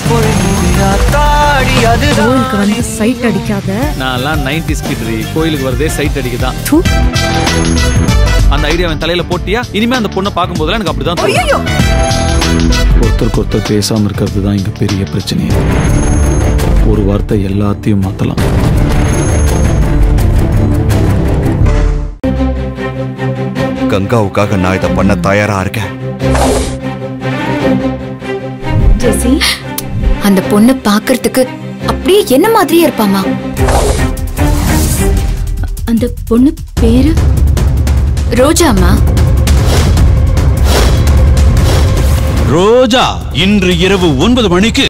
கோயிலுக்கு வந்து சைட் அடிக்காத நான்லாம் நைன்டி ஸ்கிட்ரி கோயிலுக்கு வரதே சைட் அடிக்க தான் தூ. அந்த ஐடியா அவன் தலையில போட்டியா இனிமே அந்த பொண்ணை பார்க்கும்போதெல்லாம் எனக்கு அப்படிதான் தோணும். ஒருத்தருக்கு ஒருத்தர் பேசாம இருக்கிறது தான் இங்க பெரிய பிரச்சனை ஒரு வார்த்தை எல்லாத்தையும் மாத்தலாம் கங்காவுக்காக நான் இதை பண்ண தயாரா இருக்கேன் ஜெசி அந்த பொண்ணு பாக்குறதுக்கு அப்படியே என்ன மாதிரியே இருப்பாமா அந்த பொண்ணு பேரு ரோஜாமா ரோஜா இன்று இரவு ஒன்பது மணிக்கு